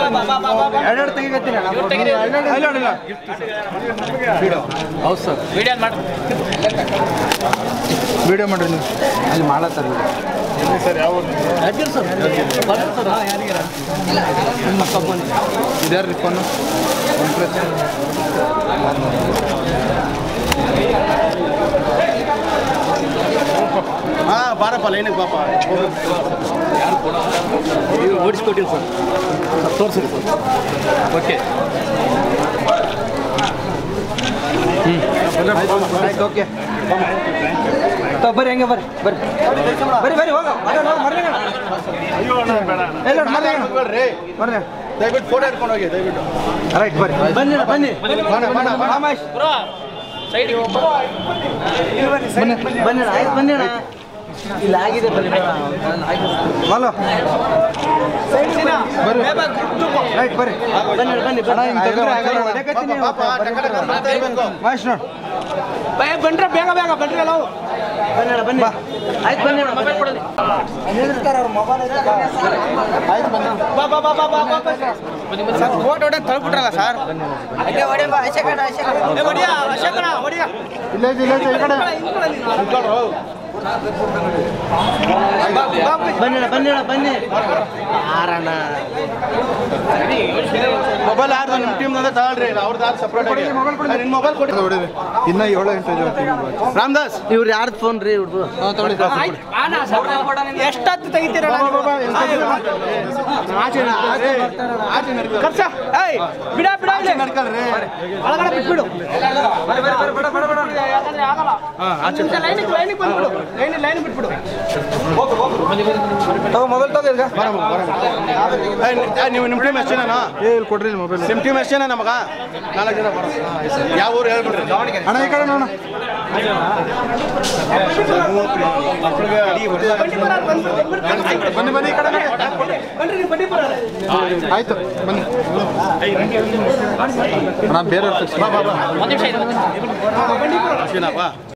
ಎರಡೆರಡು ತೆಗಿಗತ್ತೀನಿ ಹೌದು sir video ಮಾಡಿ ವಿಡಿಯೋ ಮಾಡ್ರಿ ನೀವು ಅಲ್ಲಿ ಮಾಡತ್ತಾರ ಇದ್ಯಾರ್ರಿ ಫೋನು ಒನ್ ಪ್ಲಸ್ ಹಾ ಬಾರಪ್ಪ ಲೈನಿಗೆ ಬಾಪ ಓಡಿಸ್ಕೊಟ್ಟಿನಿ ಸರ್ ತೋರಿಸಿರಿ ಸರ್ ಓಕೆ ಆಯ್ತು ಓಕೆ ತಗೋ ಬರ್ರಿ ಹಂಗೆ ಬರ್ರಿ ಬರ್ರಿ ಬರ್ರಿ ಬರ್ರಿ ಹೋಗ ಬರ್ರಿ ಎಲ್ಲ ಬರ್ರಿ ಬೇಡ್ರಿ ಬರ್ರಿ ದಯವಿಟ್ಟು ಫೋಟೋ ಹಿಡ್ಕೊಂಡು ಹೋಗಿ ದಯವಿಟ್ಟು ರೈಟ್ ಬರ್ರಿ ಬನ್ನಿ ಬನ್ನಿ ರಾಮೇಶ್ ಬನ್ನಿ ಬನ್ನಿ ಆಯ್ತು ಬನ್ನಿ ಅಣ್ಣ ಇಲ್ಲ ಆಗಿದೆ ಬನ್ನಿ ಹಲೋ ಬರ್ರಿ ರೈಟ್ ಬರ್ರಿ ಬನ್ನಿ ಬನ್ನಿ ಅಣ್ಣ ಹಿಂಗೆ ತೆಗ್ದ್ರೆ ಆಗಲ್ಲ ಹೊಡ್ಯಾಕತ್ತೀನಿ. ಪಾಪ ಟಕ ಟಕ ಮಾಡ್ತಾ ಇರ್ಬೇಕು. ಮಹೇಶ್ ನೋಡು ಬಂದ್ರೆ ಬೇಗ ಬೇಗ ಬಂದ್ರಿ ಎಲ್ಲ ಬನ್ನಿ ಅಣ್ಣ ಬನ್ನಿ ಆಯ್ತು ಬನ್ನಿ ಅಣ್ಣ ಮೊಬೈಲ್ ಕೊಡಲಿ ಆಯ್ತು ಬನ್ನಿ ಬಾ ಬಾ ಬಾ ಬಾ ಬಾ ಬಾ ಬಾ ಸರ್ ಫೋಟೋ ಹೊಡೆದು ತಳ್ಬಿಟ್ರಲ್ಲ ಸರ್ ಏ ಹೊಡಿಯ ಅಶೋಕಣ ಹೊಡಿಯ ಇಲ್ಲ ಇಲ್ಲ ಈ ಕಡೆ ಬನ್ನಿ ಅಣ್ಣ ಬನ್ನಿ ಅಣ್ಣ ಬನ್ನಿ ಆರಣ್ಣ ಮೊಬೈಲ್ ಯಾರ್ದು ನಿಮ್ಮ ಟೀಮ್ ತಗೊಳ್ರಿ ಅವ್ರದ್ದು ಯಾರು ಸಪ್ರೇಟ್ ಆಗಿ ನಿನ್ನ ಮೊಬೈಲ್ ಕೊಡಿ ಹೊಡಿರಿ ಇನ್ನ ಏಳು ಗಂಟೆ ಇದೆ ರಾಮದಾಸ್ ಇವ್ರು ಯಾರ್ದು ಫೋನ್ ರೀ ಇವ್ರದ್ದು ಎಷ್ಟೊತ್ತು ತೆಗಿತೀರ ಖರ್ಚ ಏಯ್ ಬಿಡ ಬಿಡ ಇಲ್ಲಿ. ಒಳಗಡೆ ಬಿಟ್ಬಿಡು ಯಾಕಂದ್ರೆ ಆಗಲ್ಲ ನಿಮ್ಗೆ ಲೈನಿಗೆ ಲೈನಿಗೆ ಬಂದ್ಬಿಡು ಲೈನ್ ಲೈನ್ ಬಿಟ್ಬಿಡು ತಗೋ ಮೊಬೈಲ್ ತಗೋ ಈಗ ನೀವು ನಿಮ್ಮ ಟೀಮ್ ಎಷ್ಟು ಜನನಾ ಏ ಇಲ್ಲಿ ಕೊಡ್ರಿ ಮೊಬೈಲ್ ನಿಮ್ಮ ಟೀಮ್ ಎಷ್ಟು ಜನ ನಮಗ ನಾಲ್ಕು ಜನ ಬರೋ ಯಾವ ಊರು ಹೇಳ್ಬಿಡ್ರಿ ಅಣ್ಣ ಈ ಕಡೆ ನೋಡ ಬನ್ನಿ ಬನ್ನಿ ಈ ಕಡೆ ಬನ್ರಿ ನೀವು ಬನ್ನಿ ಬರೋಣ ಆಯ್ತು ಬನ್ನಿ ಅಣ್ಣ ಬೇರೆ ಅಶ್ವಿನಪ್ಪ